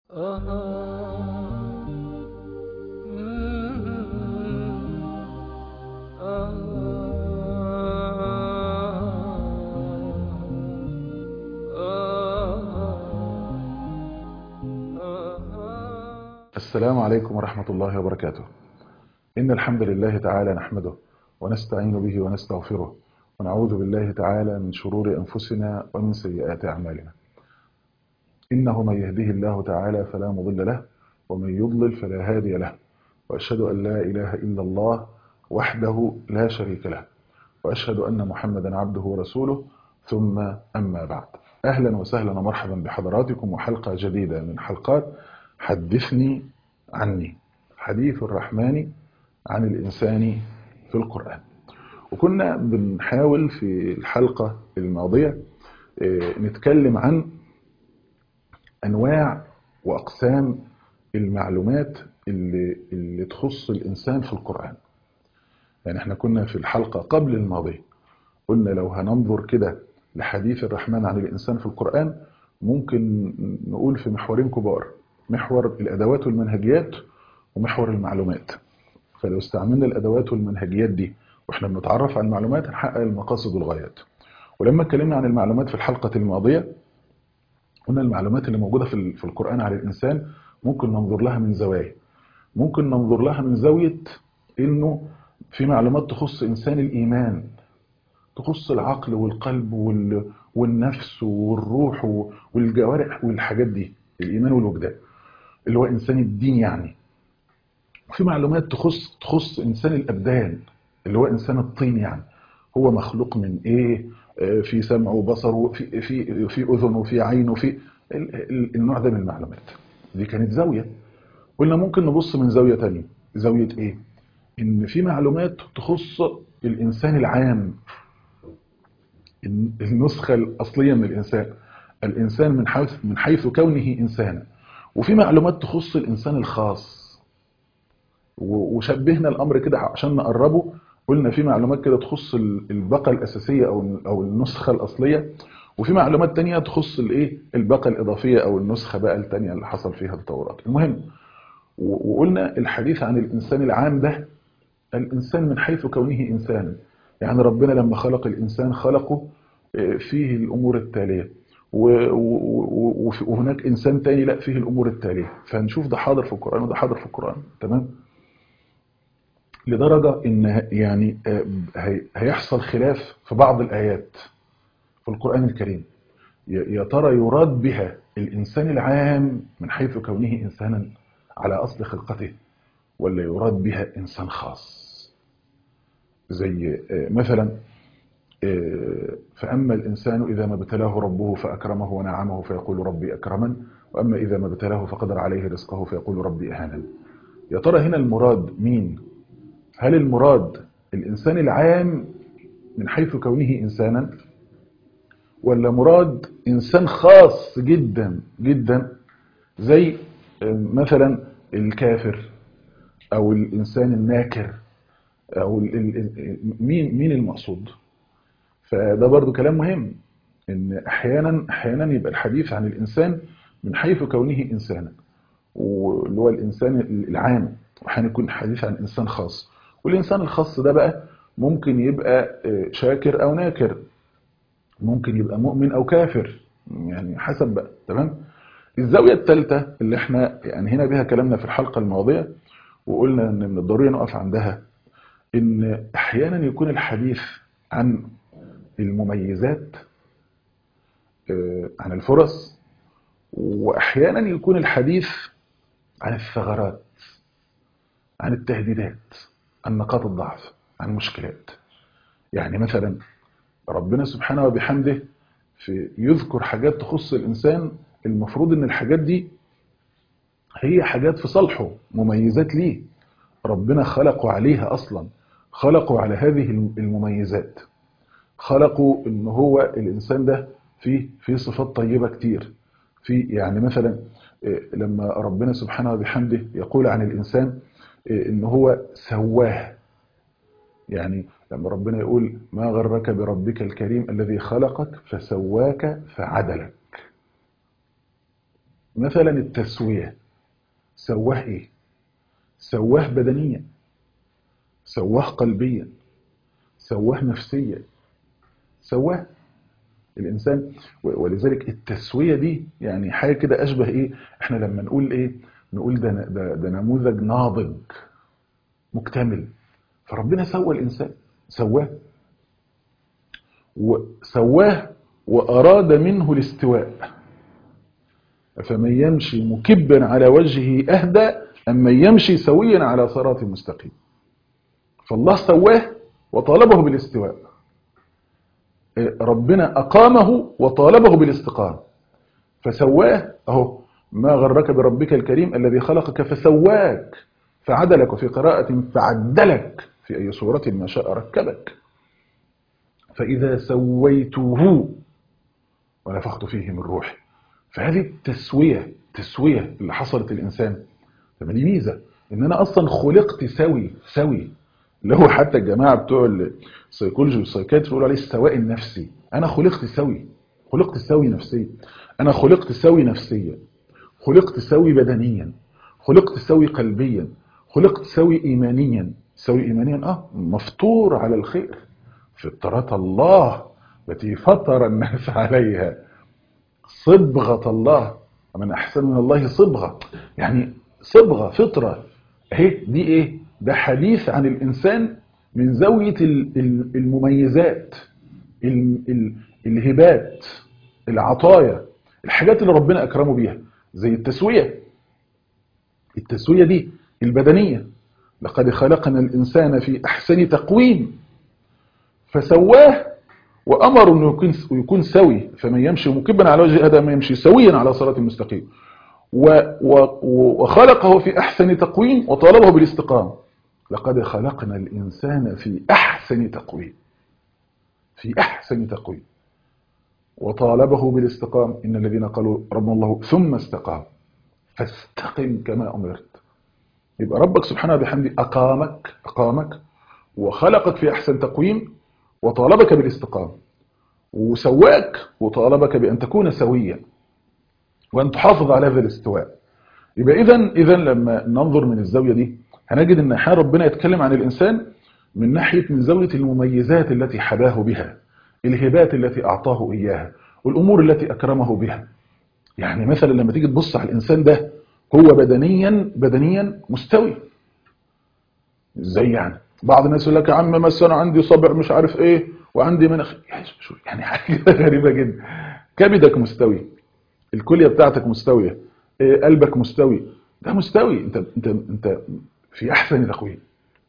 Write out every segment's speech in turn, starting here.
السلام عليكم ورحمة الله وبركاته إن الحمد لله تعالى نحمده ونستعين به ونستغفره ونعوذ بالله تعالى من شرور أنفسنا ومن سيئات أعمالنا إنه من يهده الله تعالى فلا مضل له ومن يضلل فلا هادي له وأشهد أن لا إله إلا الله وحده لا شريك له وأشهد أن محمدا عبده ورسوله ثم أما بعد أهلا وسهلا ومرحبا بحضراتكم وحلقة جديدة من حلقات حدثني عني حديث الرحمن عن الإنسان في القرآن وكنا بنحاول في الحلقة الماضية نتكلم عن أنواع وأقسام المعلومات اللي, اللي تخص الإنسان في القرآن يعني احنا كنا في الحلقة قبل الماضية قلنا لو هننظر كده لحديث الرحمن عن الإنسان في القرآن ممكن نقول في محورين كبار محور الأدوات والمنهجيات ومحور المعلومات فلو استعملنا الأدوات والمنهجيات دي واحنا بنتعرف على المعلومات هنحقق المقاصد والغايات ولما اتكلمنا عن المعلومات في الحلقة الماضية قلنا المعلومات اللي موجودة في في القرآن على الإنسان ممكن ننظر لها من زوايا ممكن ننظر لها من زاوية إنه في معلومات تخص إنسان الإيمان تخص العقل والقلب والنفس والروح والجوارح والحاجات دي الإيمان والوجدان اللي هو إنسان الدين يعني وفي معلومات تخص تخص إنسان الأبدان اللي هو إنسان الطين يعني هو مخلوق من إيه في سمع وبصر وفي في في أذن وفي عين وفي النوع ده من المعلومات دي كانت زاوية قلنا ممكن نبص من زاوية تانية زاوية إيه إن في معلومات تخص الإنسان العام النسخة الأصلية من الإنسان الإنسان من حيث من حيث كونه إنسانا وفي معلومات تخص الإنسان الخاص وشبهنا الأمر كده عشان نقربه قلنا في معلومات كده تخص البقى الأساسية أو أو النسخة الأصلية وفي معلومات تانية تخص الايه البقى الإضافية أو النسخة بقى التانية اللي حصل فيها تطورات المهم وقلنا الحديث عن الإنسان العام ده الإنسان من حيث كونه إنسانا يعني ربنا لما خلق الإنسان خلقه فيه الأمور التالية وهناك إنسان تاني لا فيه الأمور التالية فنشوف ده حاضر في القرآن وده حاضر في القرآن تمام لدرجة إن يعني هيحصل خلاف في بعض الآيات في القرآن الكريم يا ترى يراد بها الإنسان العام من حيث كونه إنسانا على أصل خلقته ولا يراد بها إنسان خاص زي مثلا فأما الإنسان إذا ما ابتلاه ربه فأكرمه ونعمه فيقول ربي أكرمن وأما إذا ما ابتلاه فقدر عليه رزقه فيقول ربي أهانا يا ترى هنا المراد مين هل المراد الإنسان العام من حيث كونه إنسانا ولا مراد إنسان خاص جدا جدا زي مثلا الكافر أو الإنسان الناكر أو مين مين المقصود فده برضو كلام مهم ان احيانا احيانا يبقى الحديث عن الانسان من حيث كونه انسانا واللي هو الانسان العام واحيانا يكون الحديث عن انسان خاص والانسان الخاص ده بقى ممكن يبقى شاكر او ناكر ممكن يبقى مؤمن او كافر يعني حسب بقى تمام الزاويه الثالثه اللي احنا يعني هنا بها كلامنا في الحلقه الماضيه وقلنا ان من الضروري نقف عندها ان احيانا يكون الحديث عن المميزات عن الفرص وأحيانا يكون الحديث عن الثغرات عن التهديدات عن نقاط الضعف عن المشكلات يعني مثلا ربنا سبحانه وبحمده في يذكر حاجات تخص الإنسان المفروض ان الحاجات دي هي حاجات في صالحه مميزات ليه ربنا خلقه عليها أصلا خلقوا على هذه المميزات خلقوا ان هو الانسان ده فيه فيه صفات طيبة كتير في يعني مثلا لما ربنا سبحانه وبحمده يقول عن الانسان ان هو سواه يعني لما ربنا يقول ما غرك بربك الكريم الذي خلقك فسواك فعدلك مثلا التسوية سواه ايه سواه بدنيا سواه قلبيا سواه نفسيا سواه الإنسان ولذلك التسوية دي يعني حاجة كده أشبه إيه إحنا لما نقول إيه نقول ده, ده, ده نموذج ناضج مكتمل فربنا سوى الإنسان سواه وسواه وأراد منه الاستواء فمن يمشي مكبا على وجهه أهدى أم من يمشي سويا على صراط مستقيم فالله سواه وطالبه بالاستواء ربنا أقامه وطالبه بالاستقامة فسواه أهو ما غرك بربك الكريم الذي خلقك فسواك فعدلك وفي قراءة فعدلك في أي صورة ما شاء ركبك فإذا سويته ونفخت فيه من روحي فهذه التسوية تسوية اللي حصلت الإنسان طب دي ميزة إن أنا أصلا خلقت سوي سوي اللي هو حتى الجماعة بتوع السيكولوجي والسايكاتري بيقولوا عليه السواء النفسي أنا خلقت سوي خلقت سوي نفسيا أنا خلقت سوي نفسيا خلقت سوي بدنيا خلقت سوي قلبيا خلقت سوي إيمانيا سوي إيمانيا آه مفطور على الخير فطرة الله التي فطر الناس عليها صبغة الله ومن أحسن من الله صبغة يعني صبغة فطرة اهي دي ايه ده حديث عن الإنسان من زاوية المميزات الهبات العطايا الحاجات اللي ربنا أكرمه بيها زي التسوية التسوية دي البدنية لقد خلقنا الإنسان في أحسن تقويم فسواه وأمر أنه يكون, يكون سوي فمن يمشي مكبا على وجه هذا ما يمشي سويا على صراط المستقيم وخلقه في أحسن تقويم وطالبه بالاستقامة لقد خلقنا الإنسان في أحسن تقويم في أحسن تقويم وطالبه بالاستقام إن الذين قالوا ربنا الله ثم استقام فاستقم كما أمرت يبقى ربك سبحانه بحمده أقامك أقامك وخلقك في أحسن تقويم وطالبك بالاستقامة وسواك وطالبك بأن تكون سويا وأن تحافظ على هذا الاستواء يبقى إذا إذا لما ننظر من الزاوية دي هنجد أن أحيانا ربنا يتكلم عن الإنسان من ناحية من زاوية المميزات التي حباه بها الهبات التي أعطاه إياها والأمور التي أكرمه بها يعني مثلا لما تيجي تبص على الإنسان ده هو بدنيا بدنيا مستوي ازاي يعني بعض الناس يقول لك يا عم مثلا عندي صبع مش عارف ايه وعندي مناخ يعني حاجه غريبه جدا كبدك مستوي الكليه بتاعتك مستويه إيه قلبك مستوي ده مستوي انت انت انت في احسن تقويم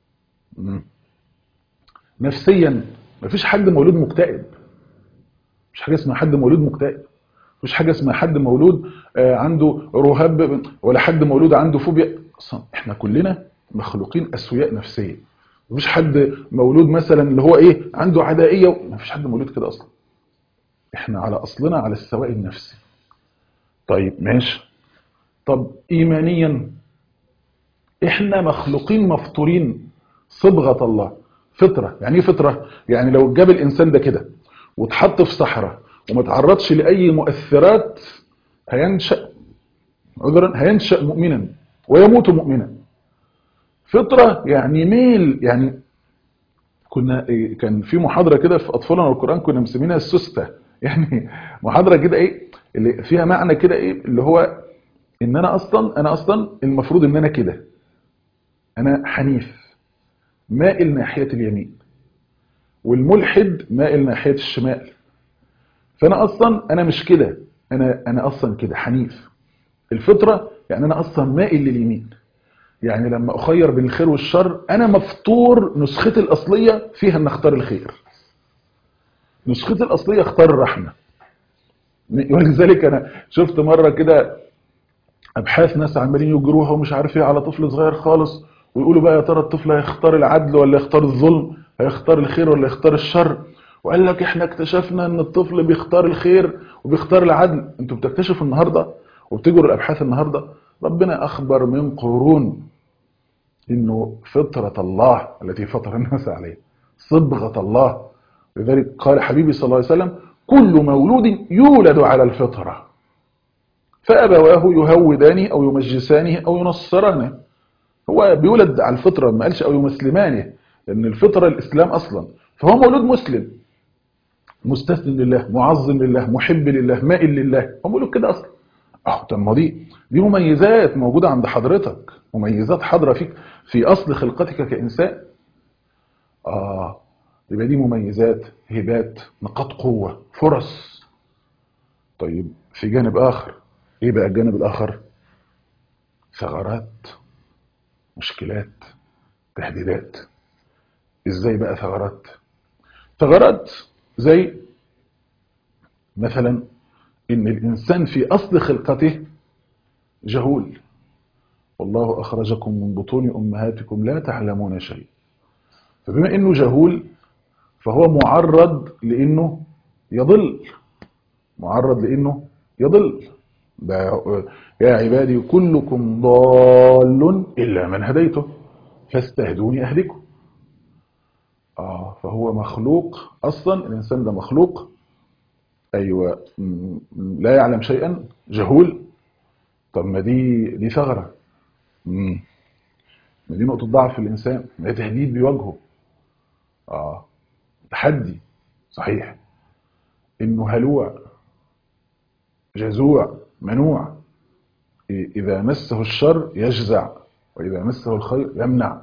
نفسيا مفيش حد مولود مكتئب مش حاجه اسمها حد مولود مكتئب مفيش حاجه اسمها حد مولود عنده رهاب ولا حد مولود عنده فوبيا اصلا احنا كلنا مخلوقين اسوياء نفسيه مفيش حد مولود مثلا اللي هو ايه عنده عدائيه مفيش حد مولود كده اصلا احنا على اصلنا على السواء النفسي طيب ماشي طب ايمانيا احنا مخلوقين مفطورين صبغه الله فطره يعني ايه فطره يعني لو جاب الانسان ده كده واتحط في صحراء وما تعرضش لاي مؤثرات هينشا عذرا هينشا مؤمنا ويموت مؤمنا فطرة يعني ميل يعني كنا كان في محاضرة كده في أطفالنا والقرآن كنا مسمينها السستة يعني محاضرة كده إيه اللي فيها معنى كده إيه اللي هو إن أنا أصلا أنا أصلا المفروض إن أنا كده أنا حنيف مائل ناحية اليمين والملحد مائل ناحية الشمال فأنا أصلا أنا مش كده أنا أنا أصلا كده حنيف الفطرة يعني أنا أصلا مائل لليمين يعني لما أخير بين الخير والشر أنا مفطور نسختي الأصلية فيها أن أختار الخير نسختي الأصلية اختار الرحمة ولذلك أنا شفت مرة كده أبحاث ناس عمالين يجروها ومش عارف ايه على طفل صغير خالص ويقولوا بقى يا ترى الطفل هيختار العدل ولا يختار الظلم هيختار الخير ولا يختار الشر وقال لك احنا اكتشفنا ان الطفل بيختار الخير وبيختار العدل انتوا بتكتشفوا النهاردة وبتجروا الأبحاث النهاردة ربنا أخبر من قرون إنه فطرة الله التي فطر الناس عليه صبغة الله لذلك قال حبيبي صلى الله عليه وسلم كل مولود يولد على الفطرة فأبواه يهودانه أو يمجسانه أو ينصرانه هو بيولد على الفطرة ما قالش أو يمسلمانه لأن الفطرة الإسلام أصلا فهو مولود مسلم مستسلم لله معظم لله محب لله مائل لله هو مولود كده أصلا اه طب ما دي دي مميزات موجودة عند حضرتك مميزات حاضرة فيك في أصل خلقتك كإنسان آه يبقى دي مميزات هبات نقاط قوة فرص طيب في جانب آخر إيه بقى الجانب الآخر ثغرات مشكلات تهديدات إزاي بقى ثغرات ثغرات زي مثلا إن الإنسان في أصل خلقته جهول والله أخرجكم من بطون أمهاتكم لا تعلمون شيء فبما إنه جهول فهو معرض لأنه يضل معرض لأنه يضل ده يا عبادي كلكم ضال إلا من هديته فاستهدوني أهدكم آه فهو مخلوق أصلا الإنسان ده مخلوق أيوة لا يعلم شيئا جهول طب ما دي دي ثغرة ما دي نقطة ضعف في الإنسان ده تهديد بيواجهه آه تحدي صحيح إنه هلوع جزوع منوع إذا مسه الشر يجزع وإذا مسه الخير يمنع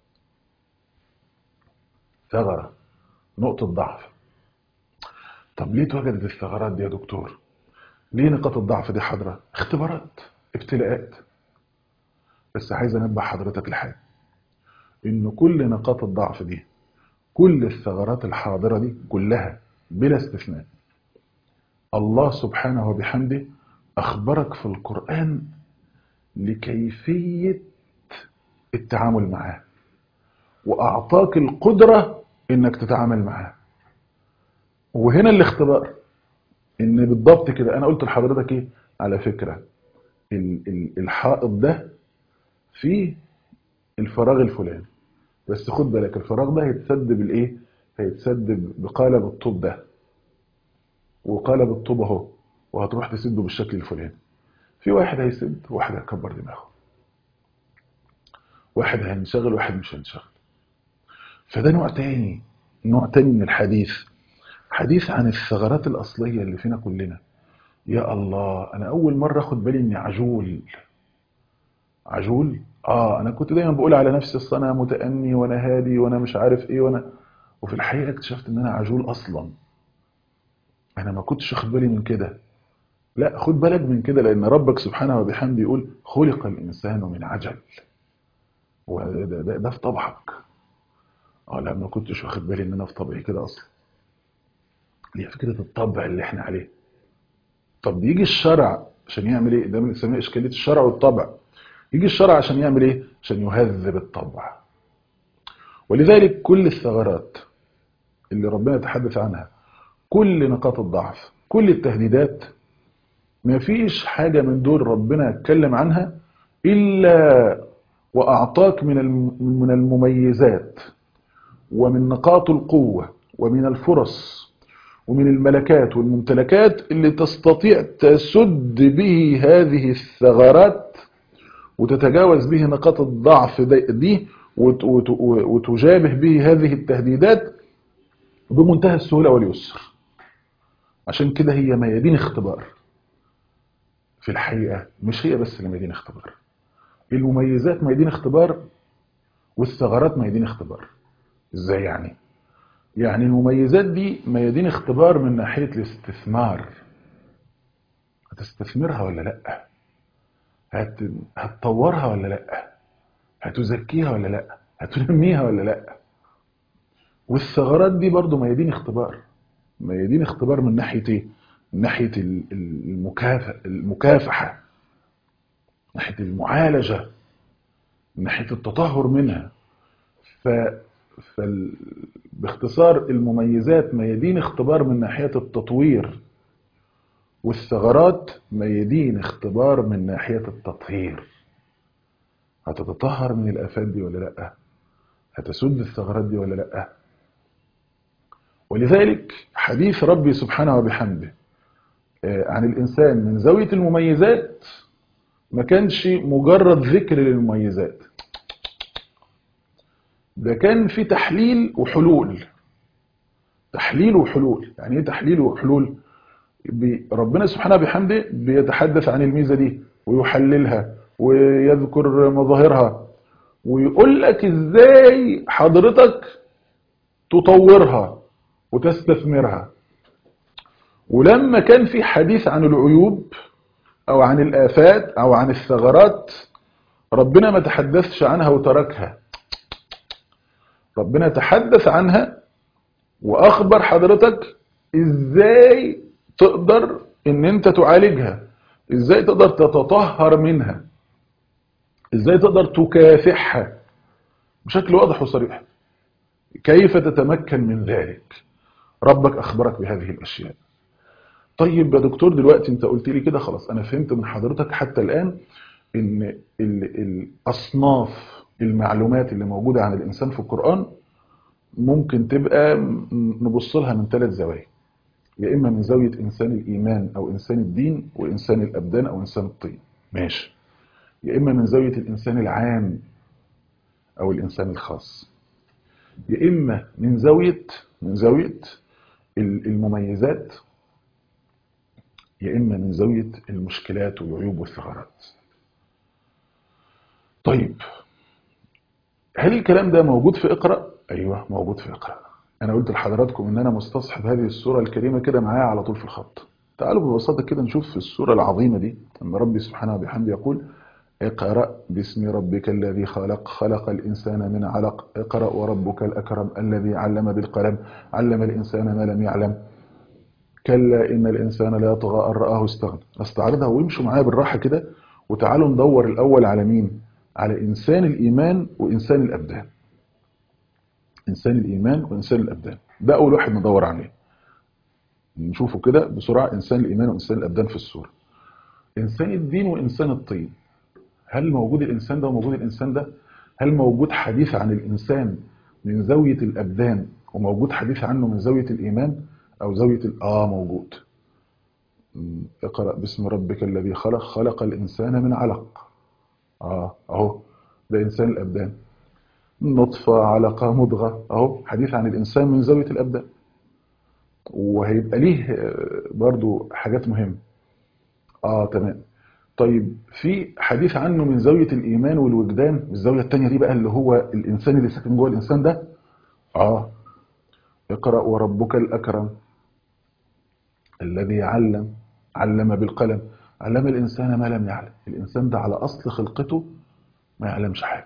ثغرة نقطة ضعف طب ليه اتوجدت الثغرات دي يا دكتور ليه نقاط الضعف دي حاضرة اختبارات ابتلاءات بس عايز انبه حضرتك لحاجه ان كل نقاط الضعف دي كل الثغرات الحاضرة دي كلها بلا استثناء الله سبحانه وبحمده أخبرك في القرآن لكيفية التعامل معاه وأعطاك القدرة إنك تتعامل معاه وهنا الاختبار إن بالضبط كده أنا قلت لحضرتك إيه على فكرة الحائط ده فيه الفراغ الفلاني بس خد بالك الفراغ ده هيتسد بالايه هيتسد بقالب الطوب ده وقالب الطوب اهو وهتروح تسده بالشكل الفلاني في واحد هيسد وواحد هيكبر دماغه واحد هينشغل وواحد مش هينشغل فده نوع تاني نوع تاني من الحديث حديث عن الثغرات الأصلية اللي فينا كلنا يا الله أنا أول مرة أخد بالي إني عجول عجول اه انا كنت دايما بقول على نفسي اصل انا متأني وانا هادي وانا مش عارف ايه وانا وفي الحقيقة اكتشفت ان انا عجول اصلا انا ما كنتش واخد بالي من كده لا خد بالك من كده لان ربك سبحانه وبحمده يقول خلق الانسان من عجل وده ده, ده في طبعك اه لا ما كنتش واخد بالي ان انا في طبعي كده اصلا دي فكرة الطبع اللي احنا عليه طب بيجي الشرع عشان يعمل ايه ده بنسميه اشكاليه الشرع والطبع يجي الشرع عشان يعمل ايه عشان يهذب الطبع ولذلك كل الثغرات اللي ربنا يتحدث عنها كل نقاط الضعف كل التهديدات ما فيش حاجة من دول ربنا يتكلم عنها إلا وأعطاك من من المميزات ومن نقاط القوة ومن الفرص ومن الملكات والممتلكات اللي تستطيع تسد به هذه الثغرات وتتجاوز به نقاط الضعف دي وتجابه به هذه التهديدات بمنتهى السهولة واليسر عشان كده هي ميادين اختبار في الحقيقة مش هي بس اللي ميادين اختبار المميزات ميادين اختبار والثغرات ميادين اختبار ازاي يعني يعني المميزات دي ميادين اختبار من ناحية الاستثمار هتستثمرها ولا لأ هت... هتطورها ولا لا هتزكيها ولا لا هتنميها ولا لا والثغرات دي برضو ميادين اختبار ميادين اختبار من ناحية ايه من ناحية المكافح المكافحة من ناحية المعالجة من ناحية التطهر منها ف... فال... باختصار المميزات ميادين اختبار من ناحية التطوير والثغرات ميادين اختبار من ناحية التطهير هتتطهر من الآفات دي ولا لأ هتسد الثغرات دي ولا لأ ولذلك حديث ربي سبحانه وبحمده عن الإنسان من زاوية المميزات ما كانش مجرد ذكر للمميزات ده كان في تحليل وحلول تحليل وحلول يعني ايه تحليل وحلول ربنا سبحانه بحمده بيتحدث عن الميزة دي ويحللها ويذكر مظاهرها ويقول لك ازاي حضرتك تطورها وتستثمرها ولما كان في حديث عن العيوب او عن الافات او عن الثغرات ربنا ما تحدثش عنها وتركها ربنا تحدث عنها واخبر حضرتك ازاي تقدر ان انت تعالجها ازاي تقدر تتطهر منها ازاي تقدر تكافحها بشكل واضح وصريح كيف تتمكن من ذلك ربك اخبرك بهذه الاشياء طيب يا دكتور دلوقتي انت قلت لي كده خلاص انا فهمت من حضرتك حتى الان ان الاصناف المعلومات اللي موجودة عن الانسان في القرآن ممكن تبقى نبص لها من ثلاث زوايا يا اما من زاوية انسان الايمان او انسان الدين وانسان الابدان او انسان الطين ماشي يا اما من زاوية الانسان العام او الانسان الخاص يا اما من زاوية من زاوية المميزات يا إما من زاوية المشكلات والعيوب والثغرات طيب هل الكلام ده موجود في اقرأ؟ أيوة موجود في اقرأ أنا قلت لحضراتكم إن أنا مستصحب هذه السورة الكريمة كده معايا على طول في الخط تعالوا ببساطة كده نشوف في السورة العظيمة دي أن ربي سبحانه وبحمده يقول اقرأ باسم ربك الذي خلق خلق الإنسان من علق اقرأ وربك الأكرم الذي علم بالقلم علم الإنسان ما لم يعلم كلا إن الإنسان لا يطغى أن رآه استغنى استعرضها ويمشوا معايا بالراحة كده وتعالوا ندور الأول على مين على إنسان الإيمان وإنسان الأبدان إنسان الإيمان وإنسان الأبدان ده أول واحد ندور عليه نشوفه كده بسرعة إنسان الإيمان وإنسان الأبدان في السورة إنسان الدين وإنسان الطين هل موجود الإنسان ده وموجود الإنسان ده هل موجود حديث عن الإنسان من زاوية الأبدان وموجود حديث عنه من زاوية الإيمان أو زاوية الآه موجود اقرأ باسم ربك الذي خلق خلق الإنسان من علق آه أهو ده إنسان الأبدان نطفة علقة مضغة أهو حديث عن الإنسان من زاوية الأبدان وهيبقى ليه برضو حاجات مهمة آه تمام طيب في حديث عنه من زاوية الإيمان والوجدان الزاوية التانية دي بقى اللي هو الإنسان اللي ساكن جوه الإنسان ده آه اقرأ وربك الأكرم الذي علم علم بالقلم علم الإنسان ما لم يعلم الإنسان ده على أصل خلقته ما يعلمش حاجة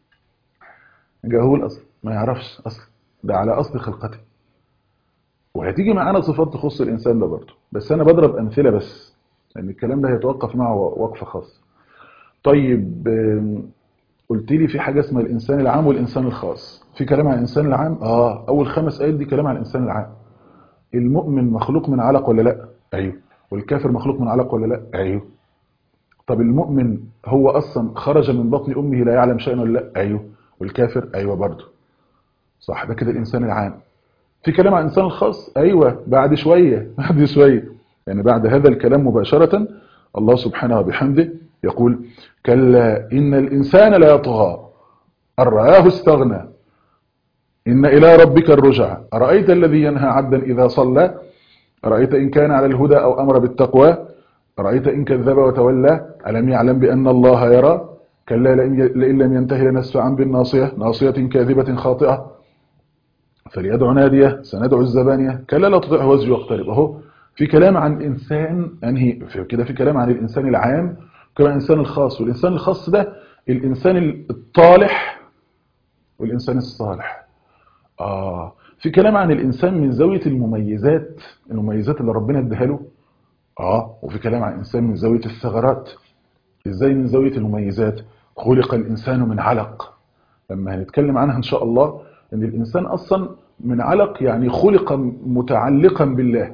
جاهول أصل ما يعرفش أصل ده على أصل خلقته وهتيجي معانا صفات تخص الإنسان ده برضه بس أنا بضرب أمثلة بس لأن الكلام ده هيتوقف معه وقفة خاصة طيب قلت لي في حاجة اسمها الإنسان العام والإنسان الخاص في كلام عن الإنسان العام آه أول خمس آيات دي كلام عن الإنسان العام المؤمن مخلوق من علق ولا لا أيوه والكافر مخلوق من علق ولا لا أيوه طب المؤمن هو أصلا خرج من بطن أمه لا يعلم شيئا ولا لا أيوه والكافر أيوه برضه صح ده كده الإنسان العام في كلام عن الإنسان الخاص أيوه بعد شوية بعد شوية يعني بعد هذا الكلام مباشرة الله سبحانه وبحمده يقول كلا إن الإنسان لا يطغى أن رآه استغنى إن إلى ربك الرجع أرأيت الذي ينهى عبدا إذا صلى أرأيت إن كان على الهدى أو أمر بالتقوى أرأيت إن كذب وتولى ألم يعلم بأن الله يرى كلا لئن لم ينتهي لنسفعا بالناصية ناصية كاذبة خاطئة فليدعو نادية سندعو الزبانية كلا لا تطيعه وزج واقترب أهو في كلام عن إنسان أنهي في كده في كلام عن الإنسان العام وكمان الإنسان الخاص والإنسان الخاص ده الإنسان الطالح والإنسان الصالح آه في كلام عن الإنسان من زاوية المميزات المميزات اللي ربنا اداها له آه وفي كلام عن الإنسان من زاوية الثغرات إزاي من زاوية المميزات خلق الإنسان من علق لما هنتكلم عنها إن شاء الله أن الإنسان أصلا من علق يعني خلق متعلقا بالله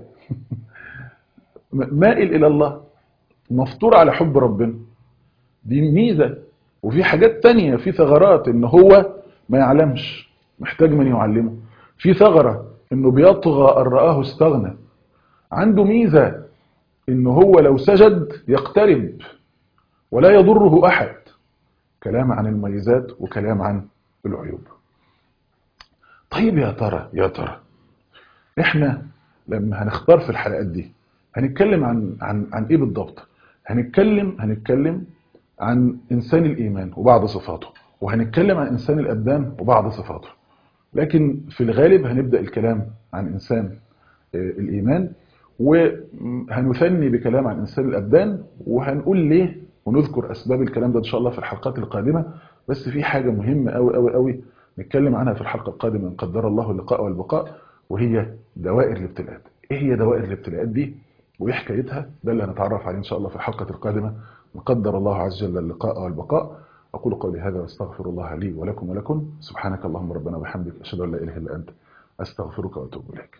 مائل إلى الله مفطور على حب ربنا دي ميزة وفي حاجات تانية في ثغرات ان هو ما يعلمش محتاج من يعلمه في ثغرة انه بيطغى ان رآه استغنى عنده ميزة إن هو لو سجد يقترب ولا يضره أحد كلام عن الميزات وكلام عن العيوب طيب يا ترى يا ترى احنا لما هنختار في الحلقات دي هنتكلم عن عن عن ايه بالضبط هنتكلم هنتكلم عن انسان الايمان وبعض صفاته وهنتكلم عن انسان الابدان وبعض صفاته لكن في الغالب هنبدا الكلام عن انسان الايمان وهنثني بكلام عن انسان الابدان وهنقول ليه ونذكر اسباب الكلام ده ان شاء الله في الحلقات القادمه بس في حاجه مهمه قوي قوي قوي نتكلم عنها في الحلقه القادمه ان قدر الله اللقاء والبقاء وهي دوائر الابتلاءات ايه هي دوائر الابتلاءات دي وايه حكايتها ده اللي هنتعرف عليه ان شاء الله في الحلقه القادمه ان قدر الله عز وجل اللقاء والبقاء اقول قولي هذا واستغفر الله لي ولكم ولكم سبحانك اللهم ربنا وبحمدك اشهد ان لا اله الا انت استغفرك واتوب اليك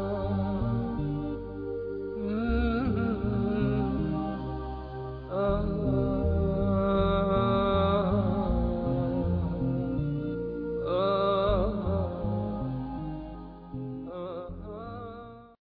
آه